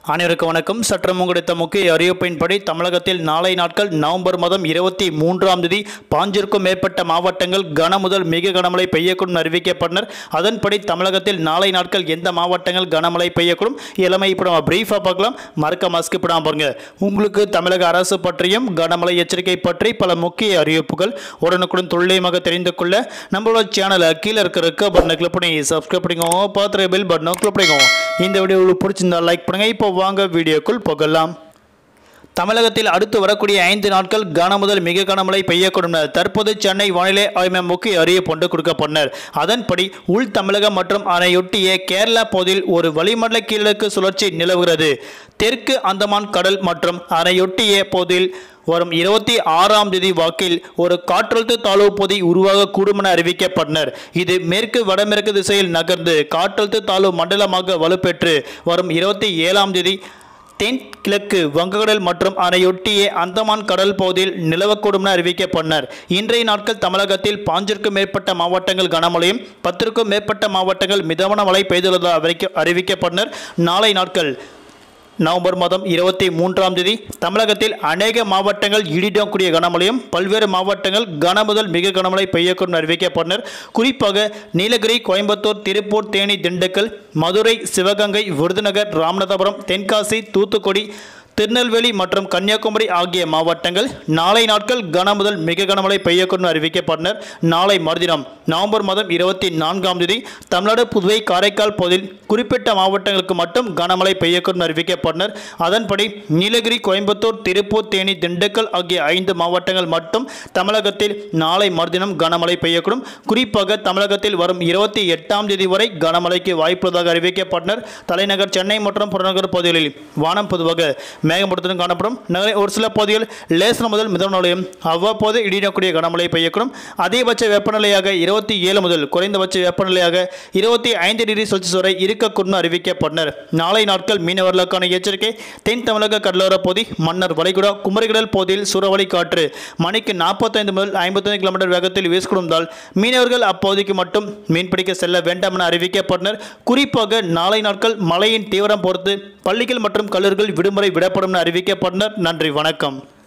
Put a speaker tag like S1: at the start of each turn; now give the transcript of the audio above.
S1: அனைவருக்கும் வணக்கம் சற்று முன்கெடுத்த முக்கிய அறிவிப்பின்படி தமிழகத்தில் நாளை நாட்கள் நவம்பர் மாதம் இருபத்தி மூன்றாம் தேதி பாஞ்சிற்கும் மேற்பட்ட மாவட்டங்கள் கன முதல் மிக கனமழை பெய்யக்கூடும் அறிவிக்கப்பட்டனர் அதன்படி தமிழகத்தில் நாளை நாட்கள் எந்த மாவட்டங்கள் கனமழை பெய்யக்கூடும் எல்லாமே இப்போ நம்ம பிரீஃபாக பார்க்கலாம் மறக்க மாஸ்க் இப்போ பாருங்க உங்களுக்கு தமிழக அரசு பற்றியும் கனமழை எச்சரிக்கை பற்றி பல முக்கிய அறிவிப்புகள் உடனுக்குடன் துல்லியமாக தெரிந்து கொள்ள நம்மளோட சேனலை கீழே இருக்கிற இருக்க பட்டனை கிளிக் பண்ணி சப்ஸ்கிரைப் பண்ணிக்கோங்க பார்த்துருக்க பெல் பட்டனை கிளிக் பண்ணிக்கோங்க இந்த வீடியோ உங்களுக்கு பிடிச்சிருந்தா லைக் பண்ணுங்க இப்போ வாங்க வீடியோக்குள் போகலாம் தமிழகத்தில் அடுத்து வரக்கூடிய ஐந்து நாட்கள் கன முதல் மிக கனமழை பெய்யக்கூடும் என தற்போது சென்னை வானிலை ஆய்வு மையம் முக்கிய அறிவிப்பு ஒன்று கொடுக்கப்பட்டனர் அதன்படி உள் தமிழகம் மற்றும் அதனையொட்டிய கேரளா பகுதியில் ஒரு வளிமண்டல கீழடுக்கு சுழற்சி நிலவுகிறது தெற்கு அந்தமான் கடல் மற்றும் அதனையொட்டிய பகுதியில் வரும் இருபத்தி ஆறாம் தேதி வாக்கில் ஒரு காற்றழுத்த தாழ்வு பகுதி உருவாகக்கூடும் என அறிவிக்கப்பட்டனர் இது மேற்கு வடமேற்கு திசையில் நகர்ந்து காற்றழுத்த தாழ்வு மண்டலமாக வலுப்பெற்று வரும் இருபத்தி ஏழாம் தேதி தென் கிழக்கு வங்கக்கடல் மற்றும் அதனையொட்டிய அந்தமான் கடல் பகுதியில் நிலவக்கூடும் என அறிவிக்கப்பட்டனர் இன்றைய நாட்கள் தமிழகத்தில் பாஞ்சிற்கும் மேற்பட்ட மாவட்டங்கள் கனமழையும் பத்திற்கும் மேற்பட்ட மாவட்டங்கள் மிதமான மழை பெய்துள்ளதாக அறிவிக்க அறிவிக்கப்பட்டனர் நாளை நாட்கள் நவம்பர் மாதம் இருபத்தி மூன்றாம் தேதி தமிழகத்தில் அநேக மாவட்டங்கள் இடிடக்கூடிய கனமழையும் பல்வேறு மாவட்டங்கள் கன முதல் மிக கனமழை பெய்யக்கூடும் அறிவிக்கப்பட்டனர் குறிப்பாக நீலகிரி கோயம்புத்தூர் திருப்பூர் தேனி திண்டுக்கல் மதுரை சிவகங்கை விருதுநகர் ராமநாதபுரம் தென்காசி தூத்துக்குடி திருநெல்வேலி மற்றும் கன்னியாகுமரி ஆகிய மாவட்டங்கள் நாளை நாட்கள் கன முதல் மிக கனமழை பெய்யக்கூடும் அறிவிக்கப்பட்டனர் நாளை மறுதினம் நவம்பர் மாதம் இருபத்தி நான்காம் தேதி தமிழ்நாடு புதுவை காரைக்கால் பகுதியில் குறிப்பிட்ட மாவட்டங்களுக்கு மட்டும் கனமழை பெய்யக்கூடும் அறிவிக்கப்பட்டனர் அதன்படி நீலகிரி கோயம்புத்தூர் திருப்பூர் தேனி திண்டுக்கல் ஆகிய ஐந்து மாவட்டங்கள் மட்டும் தமிழகத்தில் நாளை மறுதினம் கனமழை பெய்யக்கூடும் குறிப்பாக தமிழகத்தில் வரும் இருபத்தி எட்டாம் தேதி வரை கனமழைக்கு வாய்ப்புள்ளதாக அறிவிக்கப்பட்டனர் தலைநகர் சென்னை மற்றும் புறநகர் பகுதிகளில் வானம் பொதுவாக மேகமூட்டத்துடன் காணப்படும் நகரின் ஒரு சில பகுதிகள் லேசன முதல் மிதமான நிலையும் அவ்வப்போது இடியக்கூடிய கனமழை பெய்யக்கூடும் அதிகபட்ச வெப்பநிலையாக இருபத்தி ஏழு முதல் குறைந்தபட்ச வெப்பநிலையாக இருபத்தி ஐந்து டிகிரி செல்சியஸ் வரை இருக்கக்கூடும் அறிவிக்கப்பட்டனர் நாளை நாட்கள் மீனவர்களுக்கான எச்சரிக்கை தென் தமிழக கடலோர பகுதி மன்னர் வளைகுடா குமரிகடல் பகுதியில் சூறாவளி காற்று மணிக்கு நாற்பத்தைந்து முதல் ஐம்பத்தைந்து கிலோமீட்டர் வேகத்தில் வீசிக்கொடுந்தால் மீனவர்கள் அப்பகுதிக்கு மட்டும் மீன்பிடிக்க செல்ல வேண்டாம் என அறிவிக்கப்பட்டனர் குறிப்பாக நாளை நாட்கள் மழையின் தீவிரம் பொறுத்து பள்ளிகள் மற்றும் கல்லூரிகள் விடுமுறை விடப்படும் என அறிவிக்கப்பட்டனர் நன்றி வணக்கம்